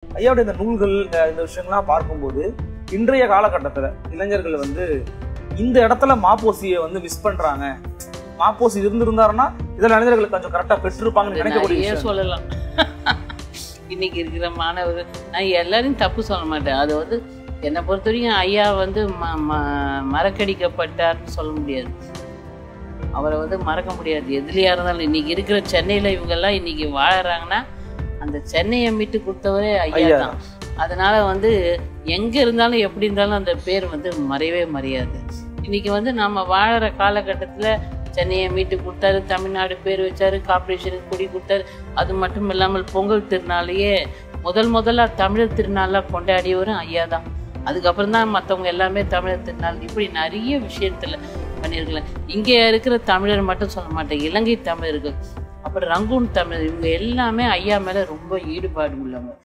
ஐயாவுடைய இந்த நூல்கள் இந்த- இந்த விஷயங்கள்லாம் பார்க்கும்போது இன்றைய காலகட்டத்துல இளைஞர்கள் வந்து இந்த இடத்துல மாப்போசியை வந்து மிஸ் பண்றாங்க மாப்போசி இருந்திருந்தாருன்னா இதெல்லாம் இளைஞர்களுக்கு கொஞ்சம் கரெக்டா பெற்றிருப்பாங்கன்னு நினைக்கக்கூடிய நிறைய விஷயம் சொல்லலாம் இன்னைக்கு இருக்கிற மாணவர்கள் நான் எல்லாரையும் தப்பு சொல்ல மாட்டேன் அது வந்து என்னை பொறுத்த வரைக்கும் ஐயா வந்து ம ம- மறக்கடிக்கப்பட்டார்னு சொல்ல முடியாது அவரை வந்து மறக்க முடியாது எதுலையா இருந்தாலும் இன்னைக்கு இருக்கிற சென்னையில் இவங்கெல்லாம் இன்னைக்கு வாழறாங்கன்னா அந்த சென்னையை மீட்டு கொடுத்தவரே ஐயா ஐயா தான் அதனால வந்து எங்க இருந்தாலும் எப்படி இருந்தாலும் அந்த பேர் வந்து மறையவே மறையாது இன்னைக்கு வந்து நம்ம வாழற காலகட்டத்துல சென்னையை மீட்டு கொடுத்தாரு தமிழ்நாடு பேர் வச்சாரு கார்பரேஷனுக்கு கொடி கொடுத்தாரு அது மட்டும் இல்லாமல் பொங்கல் திருநாளையே முதல் முதல்ல தமிழர் திருநாளா கொண்டாடியவரும் ஐயா தான் அதுக்கப்புறம் தான் மற்றவங்க எல்லாமே தமிழர் திருநாள் இப்படி நிறைய விஷயத்துல பண்ணியிருக்கலாம் இங்கே இருக்கிற தமிழர் மட்டும் சொல்ல மாட்டேன் இலங்கை தமிழர்கள் அப்புறம் ரங்கூன் தமிழர் இவங்க எல்லாமே ஐயா மேல ரொம்ப ஈடுபாடு உள்ளவங்க